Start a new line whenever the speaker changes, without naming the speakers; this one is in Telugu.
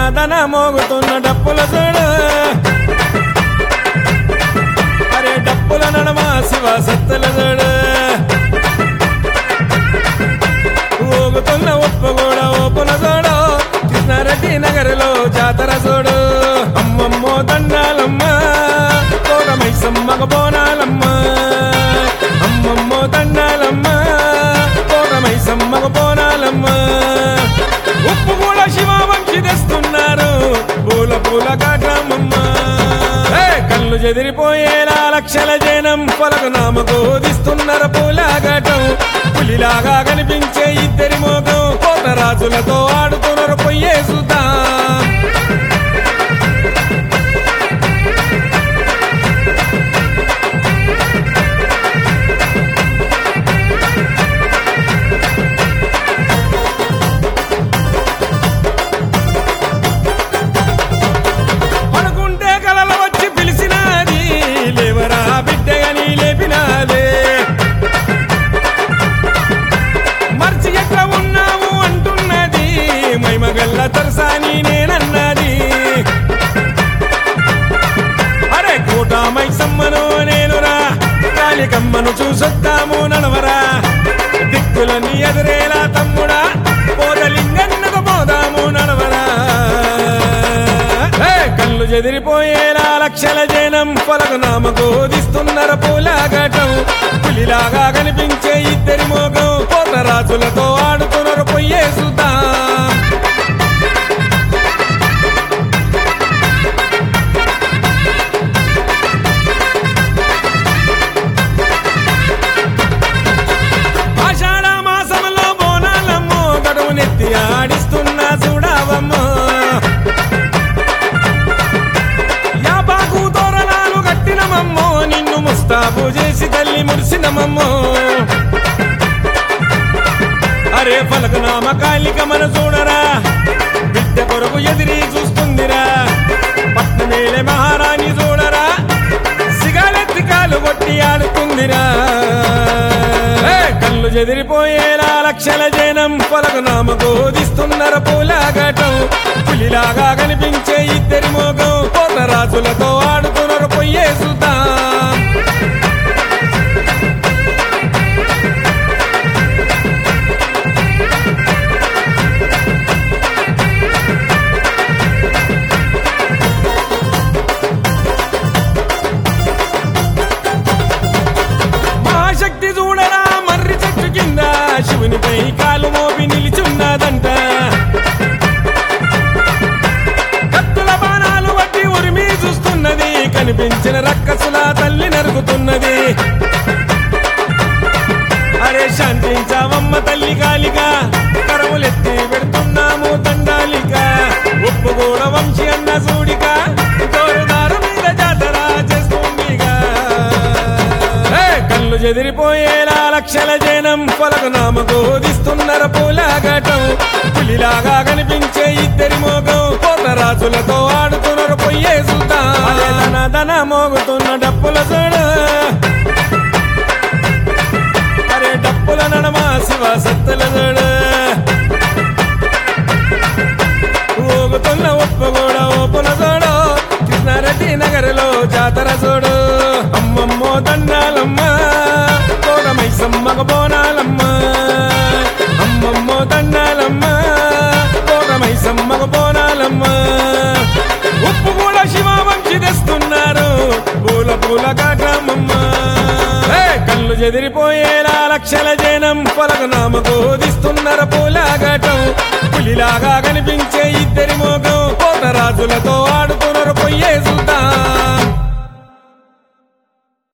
దన మోగుతున్న డప్పుల చూడు అరే డప్పుల నడమ శివ సత్తుల చూడు ఊగుతున్న ఉప్పు కూడా ఓపున చూడు కృష్ణారెడ్డి నగరులో జాతర చూడు అమ్మమ్మో దండాలమ్మ కోరమై సమ్మగ బోనాలమ్మ అమ్మమ్మో దండాలమ్మ కోరమై సమ్మగ బోనాలమ్మ ఉప్పు కూడా శివ వంశి తెస్తున్నారు పూల పూల కాటమమ్మ ఏ, కళ్ళు చెదిరిపోయేలా లక్షల జనం పొలకు నామకు దిస్తున్నారు పూలాగటం పులిలాగా కనిపించే ఇద్దరి మోగం కోతరాజులతో ఆడుతున్నారు పొయ్యే సుతా అనుకుంటే కలలు వచ్చి పిలిచినాది లేవరా బిడ్డగని లేపినాదే మర్చి ఎట్లా ఉన్నావు అంటున్నది మైమగల్ల తరసాని నేనన్నది అరే కోటామై సమ్మను నేనురా కాళికమ్మను చూసొద్దాము నడవరా దిక్కులని ఎదురేలా తమ్ముడా పోదలింగన్నకు పోదాము నడవరా ఏ, కళ్ళు చెదిరిపోయేలా లక్షల జనం పొలకు నామకు దిస్తున్నారు పూలాగటం పులిలాగా కనిపించే ఇద్దరి మోగం కోతరాజులతో ఆడుతున్నారు పొయ్యే సుతా ఆషాఢ మాసంలో బోనాలమ్మో గడువు నెత్తి ఆడిస్తున్నా చూడవమ్మో యాపాకు తోరణాలు కట్టినమమ్మో నిన్ను ముస్తాబు చేసి తల్లి మురిసినమమ్మో అరే ఫలకనామ కాళిక మన చూడరా బిడ్డ కొరకు ఎదిరి చూస్తుందిరా పట్నమేలే మహారాణి చూడరా సిగాలెత్తి కాలు కొట్టి ఆడుతుందిరా ఏ, కళ్ళు చెదిరిపోయేలా లక్షల జనం పొలకు నామకు దిస్తున్నారు పూలాగటం పులిలాగా కనిపించే ఇద్దరి మోగం కోతరాజులతో ఆడుతున్నారు పొయ్యే సుతా మహాశక్తి చూడరా మర్రి చెట్టు కింద శివునిపై కాలు మోపి నిలిచున్నదంట కత్తుల బాణాలు వట్టి ఉరిమి చూస్తున్నది కనిపించిన రక్కసుల తల్లి నరుగుతున్నది అరే శాంతించావమ్మ తల్లి కాలిగా కరములెత్తి పెడుతున్నాము దండాలిక ఉప్పు కూడా వంశీ అన్న సూడిక తోరుదారు మీద జాతర చేస్తుందిగా ఏ, కళ్ళు చెదిరిపోయేలా లక్షల జనం పొలకు నామకు దిస్తున్నారు పూలాగటం పులిలాగా కనిపించే ఇద్దరి మోగం కోతరాజులతో ఆడుతున్నారు పొయ్యే సుతా దన దన మోగుతున్న డప్పుల చూడు అరే డప్పుల నడమ శివ సత్తుల చూడు ఊగుతున్న ఉప్పు కూడా ఓపున చూడు కృష్ణారెడ్డి నగరులో జాతర చూడు అమ్మమ్మో దండాలమ్మ కోరమై సమ్మగ బోనాలమ్మ అమ్మమ్మో దండాలమ్మ కోరమై సమ్మగ బోనాలమ్మ ఉప్పు కూడా శివ వంశి తెస్తున్నారు పూల పూల కాటమమ్మ ఏ, కళ్ళు చెదిరిపోయేలా లక్షల జనం పొలకు నామకు దిస్తున్నారు పూలాగటం పులిలాగా కనిపించే ఇద్దరి మోగం కోతరాజులతో ఆడుతున్నారు పొయ్యే సుతా